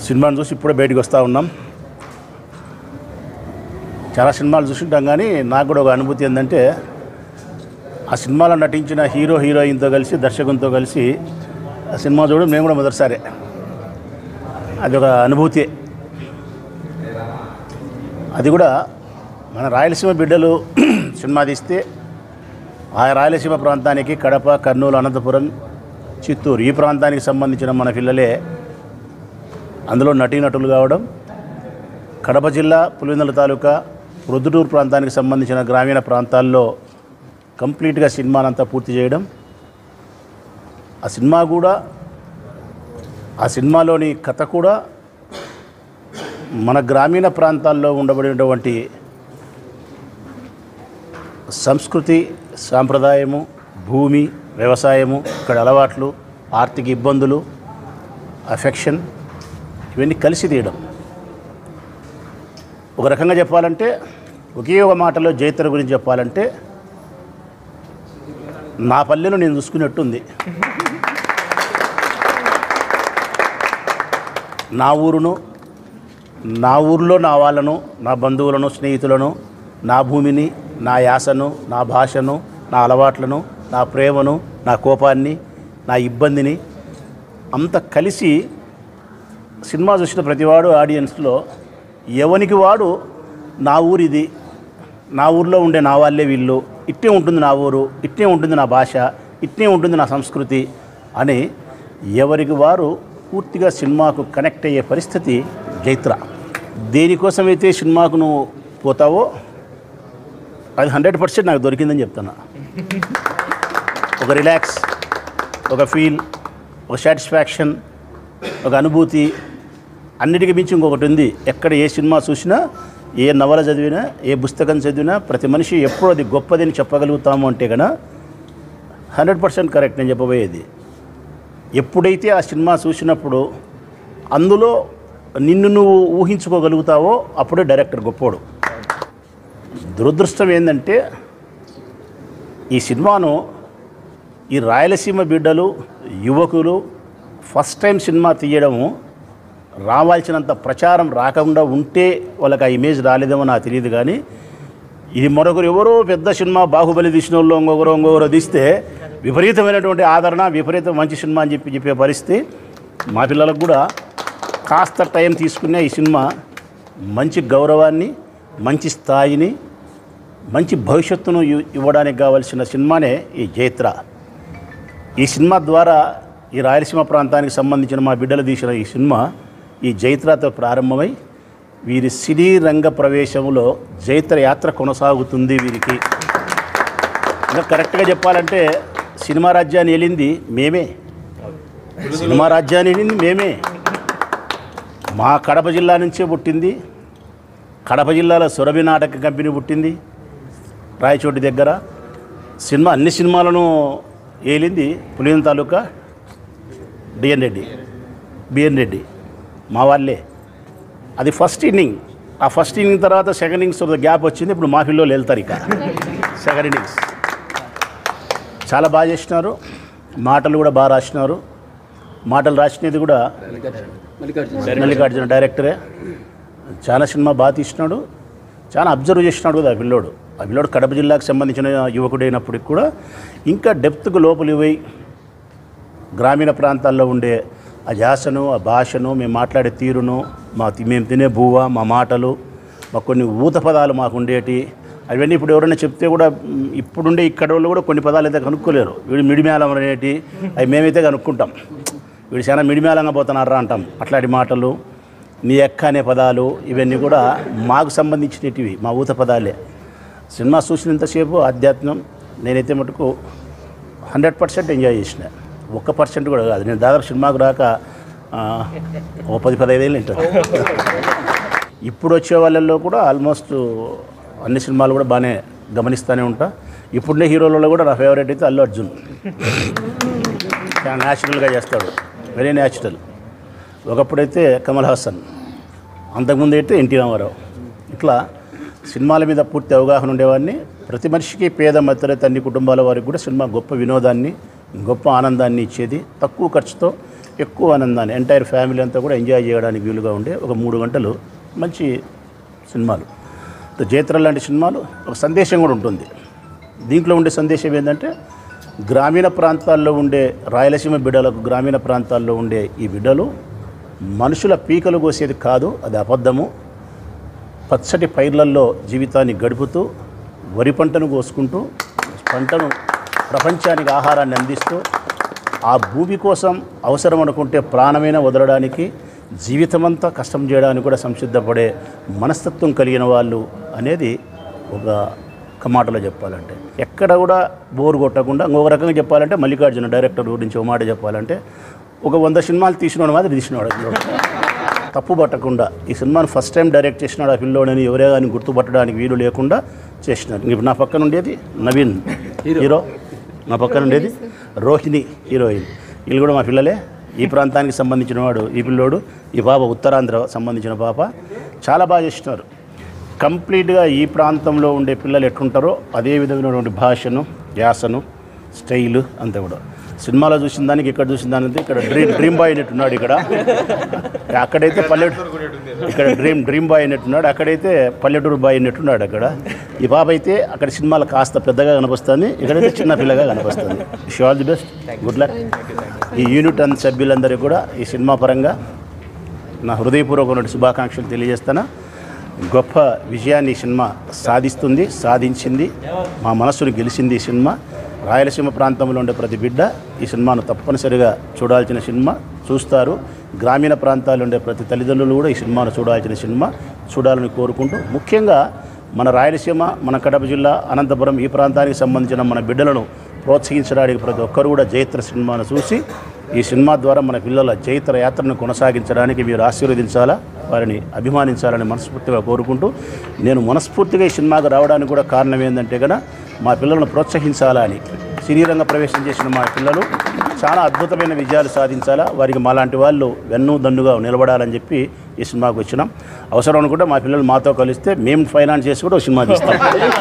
సినిమాను చూసి ఇప్పుడే బయటకు వస్తూ ఉన్నాం చాలా సినిమాలు చూసింటాం కానీ నాకు కూడా ఒక అనుభూతి ఏంటంటే ఆ సినిమాలో నటించిన హీరో హీరోయిన్తో కలిసి దర్శకునితో కలిసి ఆ సినిమా చూడడం మేము కూడా మొదటిసారి అది ఒక అనుభూతి అది కూడా మన రాయలసీమ బిడ్డలు సినిమా తీస్తే ఆ రాయలసీమ ప్రాంతానికి కడప కర్నూలు అనంతపురం చిత్తూరు ఈ ప్రాంతానికి సంబంధించిన మన పిల్లలే అందులో నటీనటులు కావడం కడప జిల్లా పులివెందుల తాలూకా ప్రొద్దుటూరు ప్రాంతానికి సంబంధించిన గ్రామీణ ప్రాంతాల్లో కంప్లీట్గా సినిమానంతా పూర్తి చేయడం ఆ సినిమా కూడా ఆ సినిమాలోని కథ కూడా మన గ్రామీణ ప్రాంతాల్లో ఉండబడినటువంటి సంస్కృతి సాంప్రదాయము భూమి వ్యవసాయము ఇక్కడ అలవాట్లు ఆర్థిక ఇబ్బందులు అఫెక్షన్ ఇవన్నీ కలిసి తీయడం ఒక రకంగా చెప్పాలంటే ఒకే ఒక మాటలో జైత్ర గురించి చెప్పాలంటే నా పల్లెను నేను చూసుకున్నట్టుంది నా ఊరును నా ఊరిలో నా వాళ్ళను నా బంధువులను స్నేహితులను నా భూమిని నా యాసను నా భాషను నా అలవాట్లను నా ప్రేమను నా కోపాన్ని నా ఇబ్బందిని అంత కలిసి సినిమా చూసిన ప్రతివాడు ఆడియన్స్లో ఎవనికి వాడు నా ఊరిది నా ఊర్లో ఉండే నా వాళ్ళే వీళ్ళు ఇట్టే ఉంటుంది నా ఊరు ఇట్టే ఉంటుంది నా భాష ఇట్టే ఉంటుంది నా సంస్కృతి అని ఎవరికి వారు పూర్తిగా సినిమాకు కనెక్ట్ అయ్యే పరిస్థితి జైత్ర దేనికోసమైతే సినిమాకు నువ్వు పోతావో అది హండ్రెడ్ పర్సెంట్ నాకు దొరికిందని చెప్తున్నా ఒక రిలాక్స్ ఒక ఫీల్ ఒక సాటిస్ఫాక్షన్ ఒక అనుభూతి అన్నిటికీ మించి ఇంకొకటి ఉంది ఎక్కడ ఏ సినిమా చూసినా ఏ నవల చదివినా ఏ పుస్తకం చదివినా ప్రతి మనిషి ఎప్పుడు అది గొప్పదని చెప్పగలుగుతాము అంటే కనుక హండ్రెడ్ పర్సెంట్ కరెక్ట్ నేను చెప్పబోయేది ఎప్పుడైతే ఆ సినిమా చూసినప్పుడు అందులో నిన్ను నువ్వు ఊహించుకోగలుగుతావో అప్పుడే డైరెక్టర్ గొప్పోడు దురదృష్టం ఏంటంటే ఈ సినిమాను ఈ రాయలసీమ బిడ్డలు యువకులు ఫస్ట్ టైం సినిమా తీయడము రావాల్సినంత ప్రచారం రాకుండా ఉంటే వాళ్ళకి ఆ ఇమేజ్ రాలేదేమో నాకు తెలియదు కానీ ఇది మరొకరు ఎవరో పెద్ద సినిమా బాహుబలి తీసిన వాళ్ళు ఇంకొకరు ఇంకొకరు తీస్తే విపరీతమైనటువంటి ఆదరణ విపరీతం మంచి సినిమా అని చెప్పి చెప్పే పరిస్థితి మా పిల్లలకు కూడా కాస్త టైం తీసుకునే ఈ సినిమా మంచి గౌరవాన్ని మంచి స్థాయిని మంచి భవిష్యత్తును ఇవ్- ఇవ్వడానికి కావలసిన సినిమానే ఈ జైత్ర ఈ సినిమా ద్వారా ఈ రాయలసీమ ప్రాంతానికి సంబంధించిన మా బిడ్డలు తీసిన ఈ సినిమా ఈ జైత్రతో ప్రారంభమై వీరి సినీ రంగ ప్రవేశంలో జైత్ర యాత్ర కొనసాగుతుంది వీరికి ఇంకా కరెక్ట్గా చెప్పాలంటే సినిమా రాజ్యాన్ని వెళ్ళింది మేమే సినిమా రాజ్యాన్ని వెళ్ళింది మేమే మా కడప జిల్లా నుంచే పుట్టింది కడప జిల్లాలో సురభి నాటక కంపెనీ పుట్టింది రాయచోటి దగ్గర సినిమా అన్ని సినిమాలను ఏలింది పులివెందు తాలూకా డిఎన్ రెడ్డి బిఎన్ రెడ్డి మా వాళ్ళే అది ఫస్ట్ ఇన్నింగ్ ఆ ఫస్ట్ ఇన్నింగ్ తర్వాత సెకండ్ ఇన్నింగ్స్ గ్యాప్ వచ్చింది ఇప్పుడు మా పిల్లలు వెళ్తారు ఇక సెకండ్ ఇన్నింగ్స్ చాలా బాగా చేసినారు మాటలు కూడా బాగా రాసినారు మాటలు రాసినది కూడా మల్లికార్జున డైరెక్టరే చాలా సినిమా బాగా తీసినాడు చాలా అబ్జర్వ్ చేసినాడు కదా ఆ పిల్లోడు ఆ పిల్లోడు కడప జిల్లాకు సంబంధించిన యువకుడైనప్పటికి కూడా ఇంకా డెప్త్కు లోపలి పోయి గ్రామీణ ప్రాంతాల్లో ఉండే ఆ యాసను ఆ భాషను మేము మాట్లాడే తీరును మా తి- మేము తినే బువ్వ మా మాటలు మా కొన్ని ఊత పదాలు మాకు ఉండేటి అవన్నీ ఇప్పుడు ఎవరైనా చెప్తే కూడా మ్, ఇప్పుడుండే ఇక్కడ వాళ్ళు కూడా కొన్ని పదాలు అయితే కనుక్కోలేరు వీడు మిడిమేళం అనేటి అవి మేమైతే కనుక్కుంటాం వీడు చాలా మిడిమేళంగా పోతున్నారా అంటాం అట్లాంటి మాటలు నీ ఎక్క అనే పదాలు ఇవన్నీ కూడా మాకు సంబంధించినటివి మా ఊత పదాలే సినిమా చూసినంతసేపు ఆధ్యాత్మం నేనైతే మటుకు హండ్రెడ్ పర్సెంట్ ఎంజాయ్ చేసిన ఒక్క పర్సెంట్ కూడా కాదు నేను దాదాపు సినిమాకు రాక ఆ, ఓ పది పదహైదేళ్ళు ఉంటాను ఇప్పుడు వచ్చే వాళ్ళల్లో కూడా ఆల్మోస్ట్ అన్ని సినిమాలు కూడా బాగానే గమనిస్తూనే ఉంటా ఇప్పుడున్న హీరోలలో కూడా నా ఫేవరెట్ అయితే అల్లు అర్జున్ చాలా న్యాచురల్గా చేస్తాడు వెరీ న్యాచురల్ ఒకప్పుడైతే కమల్ హాసన్ అంతకుముందు అయితే ఎన్టీ రామారావు ఇట్లా సినిమాల మీద పూర్తి అవగాహన ఉండేవాడిని ప్రతి మనిషికి పేద మధ్యతరగతి అన్ని కుటుంబాల వారికి కూడా సినిమా గొప్ప వినోదాన్ని గొప్ప ఆనందాన్ని ఇచ్చేది తక్కువ ఖర్చుతో ఎక్కువ ఆనందాన్ని ఎంటైర్ ఫ్యామిలీ అంతా కూడా ఎంజాయ్ చేయడానికి వీలుగా ఉండే ఒక మూడు గంటలు మంచి సినిమాలు జైత్ర లాంటి సినిమాలు ఒక సందేశం కూడా ఉంటుంది దీంట్లో ఉండే సందేశం ఏంటంటే గ్రామీణ ప్రాంతాల్లో ఉండే రాయలసీమ బిడ్డలకు గ్రామీణ ప్రాంతాల్లో ఉండే ఈ బిడ్డలు మనుషుల పీకలు కోసేది కాదు అది అబద్ధము పచ్చటి పైర్లల్లో జీవితాన్ని గడుపుతూ వరి పంటను కోసుకుంటూ పంటను ప్రపంచానికి ఆహారాన్ని అందిస్తూ ఆ భూమి కోసం అవసరం అనుకుంటే ప్రాణమైన వదలడానికి జీవితమంతా కష్టం చేయడానికి కూడా సంసిద్ధపడే మనస్తత్వం కలిగిన వాళ్ళు అనేది ఒక ఒక మాటలో చెప్పాలంటే ఎక్కడ కూడా బోరు కొట్టకుండా ఇంకొక రకంగా చెప్పాలంటే మల్లికార్జున డైరెక్టర్ గురించి ఒక మాట చెప్పాలంటే ఒక వంద సినిమాలు తీసినవాడు మాదిరి తీసినవాడు తప్పు పట్టకుండా ఈ సినిమాను ఫస్ట్ టైం డైరెక్ట్ చేసినాడు ఆ పిల్లోడని ఎవరే కానీ గుర్తుపట్టడానికి వీలు లేకుండా చేసినారు ఇప్పుడు నా పక్కన ఉండేది నవీన్ హీరో నా పక్కన ఉండేది రోహిణి హీరోయిన్ వీళ్ళు కూడా మా పిల్లలే ఈ ప్రాంతానికి సంబంధించిన వాడు ఈ పిల్లోడు ఈ పాప ఉత్తరాంధ్ర సంబంధించిన పాప చాలా బాగా చేసినారు కంప్లీట్గా ఈ ప్రాంతంలో ఉండే పిల్లలు ఎట్లుంటారో అదే విధమైనటువంటి భాషను యాసను స్టైలు అంతా కూడా సినిమాలో చూసిన దానికి ఇక్కడ చూసిన దానికి ఇక్కడ డ్రీమ్ డ్రీమ్ బాయ్ అనేట్టున్నాడు ఇక్కడ అక్కడైతే పల్లెటూరు ఇక్కడ డ్రీమ్ డ్రీమ్ బాయ్ అనేట్టున్నాడు అక్కడైతే పల్లెటూరు బాయ్ అనేట్టున్నాడు అక్కడ ఈ పాప అయితే అక్కడ సినిమాలు కాస్త పెద్దగా కనిపిస్తుంది ఇక్కడైతే చిన్న పిల్లగా కనిపిస్తుంది షీ all the best good luck ఈ యూనిట్ అంత సభ్యులందరికీ కూడా ఈ సినిమా పరంగా నా హృదయపూర్వకమైన శుభాకాంక్షలు తెలియజేస్తాను గొప్ప విజయాన్ని ఈ సినిమా సాధిస్తుంది సాధించింది మా మనస్సును గెలిచింది ఈ సినిమా రాయలసీమ ప్రాంతంలో ఉండే ప్రతి బిడ్డ ఈ సినిమాను తప్పనిసరిగా చూడాల్సిన సినిమా చూస్తారు గ్రామీణ ప్రాంతాల్లో ఉండే ప్రతి తల్లిదండ్రులు కూడా ఈ సినిమాను చూడాల్సిన సినిమా చూడాలని కోరుకుంటూ ముఖ్యంగా మన రాయలసీమ మన కడప జిల్లా అనంతపురం ఈ ప్రాంతానికి సంబంధించిన మన బిడ్డలను ప్రోత్సహించడానికి ప్రతి ఒక్కరు కూడా జైత్ర సినిమాను చూసి ఈ సినిమా ద్వారా మన పిల్లల జైత్ర యాత్రను కొనసాగించడానికి మీరు ఆశీర్వదించాలా వారిని అభిమానించాలని మనస్ఫూర్తిగా కోరుకుంటూ నేను మనస్ఫూర్తిగా ఈ సినిమాకు రావడానికి కూడా కారణం ఏంటంటే కనుక మా పిల్లలను ప్రోత్సహించాలని సినీ రంగ ప్రవేశం చేసిన మా పిల్లలు చాలా అద్భుతమైన విజయాలు సాధించాలా వారికి మాలాంటి వాళ్ళు వెన్ను దన్నుగా నిలబడాలని చెప్పి ఈ సినిమాకు వచ్చినాం అవసరం అనుకుంటే మా పిల్లలు మాతో కలిస్తే మేము ఫైనాన్స్ చేసి కూడా ఒక సినిమా తీస్తాం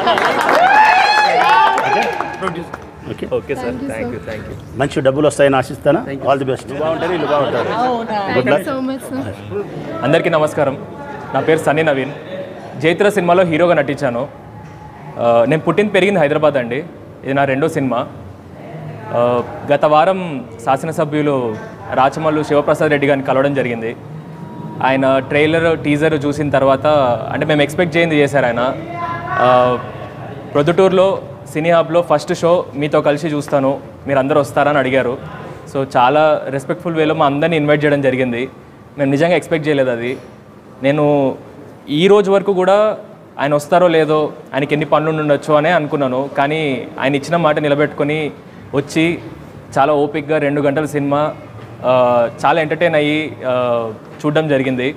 okay okay sir thank you thank you మంచి డబ్బులు వస్తాయని ఆశిస్తాను ఆల్ ది బెస్ట్ బాగుంటుంది వీళ్ళు బాగుంటారు good luck so much sir అందరికీ నమస్కారం నా పేరు సన్నీ నవీన్ జైత్ర సినిమాలో హీరోగా నటించాను ఆ, నేను పుట్టిన పెరిగింది హైదరాబాద్ అండి ఇది నా రెండో సినిమా ఆ, గత వారం శాసనసభ్యులు రాచమల్లు శివప్రసాద్ రెడ్డి గారిని కలవడం జరిగింది ఆయన ట్రైలర్ టీజర్ చూసిన తర్వాత అంటే మేము ఎక్స్పెక్ట్ చేయింది చేశారు ఆయన ఆ, ప్రొద్దుటూరులో సినీ హబ్లో ఫస్ట్ షో మీతో కలిసి చూస్తాను మీరు అందరూ వస్తారని అడిగారు సో చాలా రెస్పెక్ట్ఫుల్ వేలో మా అందరిని ఇన్వైట్ చేయడం జరిగింది మేము నిజంగా ఎక్స్పెక్ట్ చేయలేదు అది నేను ఈ రోజు వరకు కూడా ఆయన వస్తారో లేదో ఆయనకి ఎన్ని పనులు ఉండొచ్చు అనే అనుకున్నాను కానీ ఆయన ఇచ్చిన మాట నిలబెట్టుకొని వచ్చి చాలా ఓపిక్గా రెండు గంటల సినిమా ఆ, చాలా ఎంటర్టైన్ అయ్యి ఆ, చూడడం జరిగింది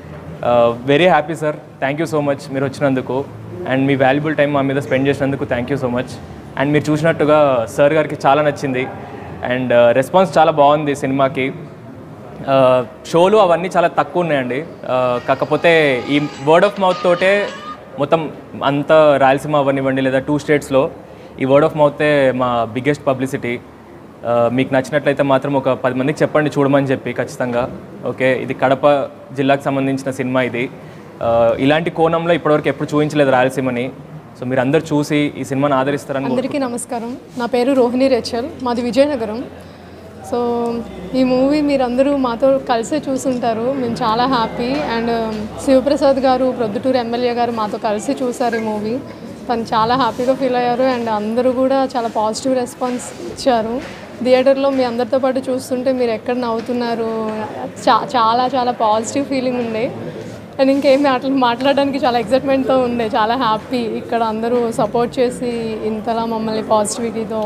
very happy sir thank you so much మీరు వచ్చినందుకు అండ్ మీ వాల్యుబుల్ టైం మా మీద స్పెండ్ చేసినందుకు thank you so much and మీరు చూసినట్టుగా సార్ గారికి చాలా నచ్చింది అండ్ రెస్పాన్స్ చాలా బాగుంది సినిమాకి ఆ, షోలు అవన్నీ చాలా తక్కువ ఉన్నాయండి ఆ, కాకపోతే ఈ వర్డ్ ఆఫ్ మౌత్ తోటే మొత్తం అంత రాయలసీమ అవనివ్వండి లేదా టూ స్టేట్స్లో ఈ వర్డ్ ఆఫ్ మౌతే మా బిగ్గెస్ట్ పబ్లిసిటీ మీకు నచ్చినట్లయితే మాత్రం ఒక పది మందికి చెప్పండి చూడమని చెప్పి ఖచ్చితంగా ఓకే ఇది కడప జిల్లాకు సంబంధించిన సినిమా ఇది ఆ, ఇలాంటి కోణంలో ఇప్పటివరకు ఎప్పుడు చూపించలేదు రాయలసీమని సో మీరు అందరు చూసి ఈ సినిమాని ఆదరిస్తారని అందరికీ నమస్కారం నా పేరు రోహిణి రేచల్ మాది విజయనగరం సో ఈ మూవీ మీరందరూ మాతో కలిసే చూసుంటారు మేము చాలా హ్యాపీ అండ్ శివప్రసాద్ గారు ప్రొద్దుటూరు ఎమ్మెల్యే గారు మాతో కలిసి చూసారు ఈ మూవీ తను చాలా హ్యాపీగా ఫీల్ అయ్యారు అండ్ అందరూ కూడా చాలా పాజిటివ్ రెస్పాన్స్ ఇచ్చారు థియేటర్లో మీ అందరితో పాటు చూస్తుంటే మీరు ఎక్కడ నవ్వుతున్నారు చా చాలా చాలా పాజిటివ్ ఫీలింగ్ ఉండే అండ్ ఇంకేం మాట్లా మాట్లాడడానికి చాలా ఎక్సైట్మెంట్తో ఉండే చాలా హ్యాపీ ఇక్కడ అందరూ సపోర్ట్ చేసి ఇంతలా మమ్మల్ని పాజిటివిటీతో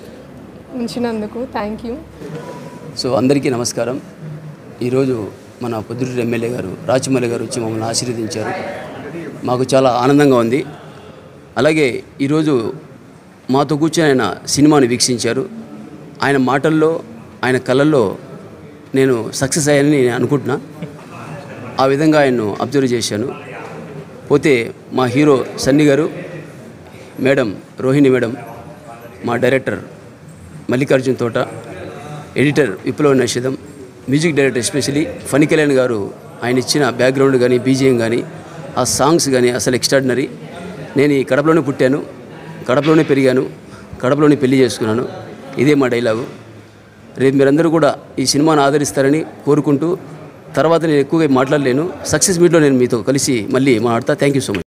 ఉంచినందుకు థ్యాంక్ యూ సో అందరికీ నమస్కారం ఈరోజు మన పొద్దుటూరు ఎమ్మెల్యే గారు రాచమల్లి గారు వచ్చి మమ్మల్ని ఆశీర్వదించారు మాకు చాలా ఆనందంగా ఉంది అలాగే ఈరోజు మాతో కూర్చొని ఆయన సినిమాను వీక్షించారు ఆయన మాటల్లో ఆయన కళల్లో నేను సక్సెస్ అయ్యానని నేను అనుకుంటున్నా ఆ విధంగా ఆయన్ను అబ్జర్వ్ చేశాను పోతే మా హీరో సన్ని గారు మేడం రోహిణి మేడం మా director Mallikarjun Thota editor Viplava Nashidam music director especially Phani Kalyan గారు ఆయన ఇచ్చిన బ్యాక్గ్రౌండ్ కానీ బీజిఎం కానీ ఆ సాంగ్స్ కానీ అసలు ఎక్స్ట్రాడినరీ నేను ఈ కడపలోనే పుట్టాను కడపలోనే పెరిగాను కడపలోనే పెళ్లి చేసుకున్నాను ఇదే మా డైలాగు రేపు మీరందరూ కూడా ఈ సినిమాను ఆదరిస్తారని కోరుకుంటూ తర్వాత నేను ఎక్కువగా మాట్లాడలేను సక్సెస్ మీట్లో నేను మీతో కలిసి మళ్ళీ మాట్లాడతా థ్యాంక్ యూ సో మచ్